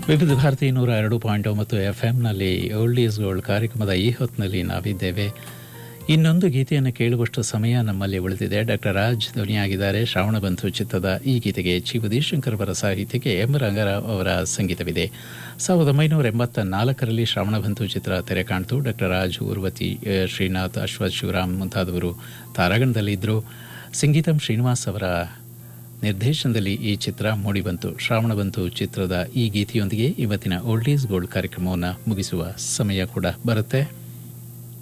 ವಿವಿಧ ಭಾರತಿ ನೂರ ಎರಡು ಪಾಯಿಂಟ್ ಒಂಬತ್ತು ಎಫ್ ಎಂನಲ್ಲಿ ಓಲ್ಡ್ ಈಸ್ ಗೋಲ್ಡ್ ಕಾರ್ಯಕ್ರಮದ ಈ ಹೊತ್ತಿನಲ್ಲಿ ನಾವಿದ್ದೇವೆ ಇನ್ನೊಂದು ಗೀತೆಯನ್ನು ಕೇಳುವಷ್ಟು ಸಮಯ ನಮ್ಮಲ್ಲಿ ಉಳಿದಿದೆ ಡಾಕ್ಟರ್ ರಾಜ್ ಧ್ವನಿಯಾಗಿದ್ದಾರೆ ಶ್ರಾವಣಬಂಧು ಚಿತ್ರದ ಈ ಗೀತೆಗೆ ಚಿ ಶಂಕರ್ ಅವರ ಸಾಹಿತ್ಯಕ್ಕೆ ಎಂ ರಂಗರಾವ್ ಅವರ ಸಂಗೀತವಿದೆ ಸಾವಿರದ ಒಂಬೈನೂರ ಎಂಬತ್ತ ನಾಲ್ಕರಲ್ಲಿ ಶ್ರಾವಣಬಂಧು ಚಿತ್ರ ತೆರೆ ಕಾಣ್ತು ಡಾಕ್ಟರ್ ರಾಜ್ ಉರ್ವತಿ ಅ, ಶ್ರೀನಾಥ್ ಅಶ್ವಥ್ ಶಿವರಾಮ್ ಮುಂತಾದವರು ತಾರಾಗಣದಲ್ಲಿದ್ದರು ಸಂಗೀತಂ ಶ್ರೀನಿವಾಸ್ ಅವರ ನಿರ್ದೇಶನದಲ್ಲಿ ಈ ಚಿತ್ರ ಮೂಡಿಬಂತು ಶ್ರಾವಣಬಂತು ಚಿತ್ರದ ಈ ಗೀತೆಯೊಂದಿಗೆ ಇವತ್ತಿನ ಓಲ್ಡ್ ಈಸ್ ಗೋಲ್ಡ್ ಕಾರ್ಯಕ್ರಮವನ್ನು ಮುಗಿಸುವ ಸಮಯ ಕೂಡ ಬರುತ್ತೆ